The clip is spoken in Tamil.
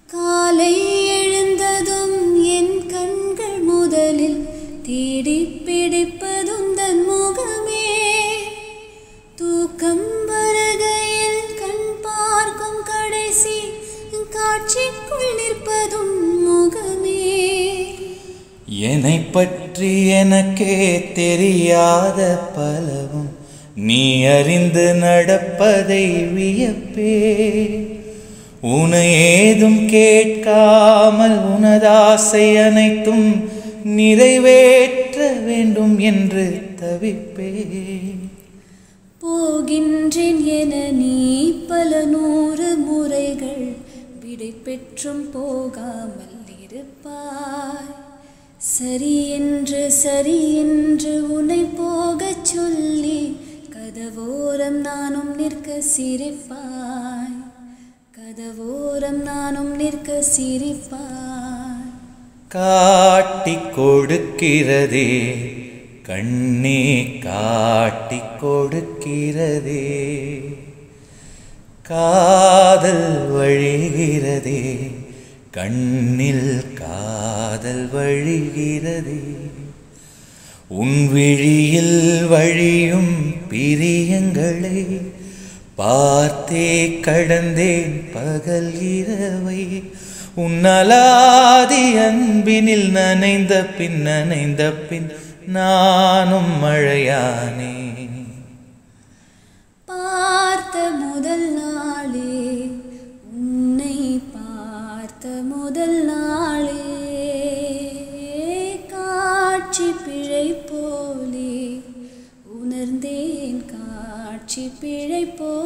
காலை எழுந்ததும் என் கண்கள் முதலில் தேடி பிடிப்பதுந்தன் முகமே தூக்கம் வருகையில் கண் பார்க்கும் கடைசி காட்சிக்குள் நிற்பதும் முகமே என்னை பற்றி எனக்கே தெரியாத பலவும் நீ அறிந்து நடப்பதை வியப்பே உனை ஏதும் கேட்காமல் உனதாசை அனைத்தும் நிறைவேற்ற வேண்டும் என்று தவிப்பே போகின்றேன் என நீ பல நூறு முறைகள் விடை பெற்றும் போகாமல் இருப்பாய் சரி என்று சரி என்று உன்னை போகச் சொல்லி கதவோரம் நானும் நிற்க சிரிப்பாய் கதவோரம் நானும் நிற்க சிரிப்பாய் காட்டிக் கொடுக்கிறதே கண்ணே காட்டிக் கொடுக்கிறதே காதல் வழிகிறதே கண்ணில் காதல் வழிகிறதே உன் விழியில் வழியும் பிரியங்களை பார்த்தே கடந்தேன் பகல் இரவை உன்னலாதி அன்பினில் நனைந்த பின் நனைந்த பின் நானும் மழையானேன் பார்த்த முதல் நாளே உன்னை பார்த்த முதல் நாளே காட்சி பிழை போலே உணர்ந்தேன் காட்சி பிழை போலே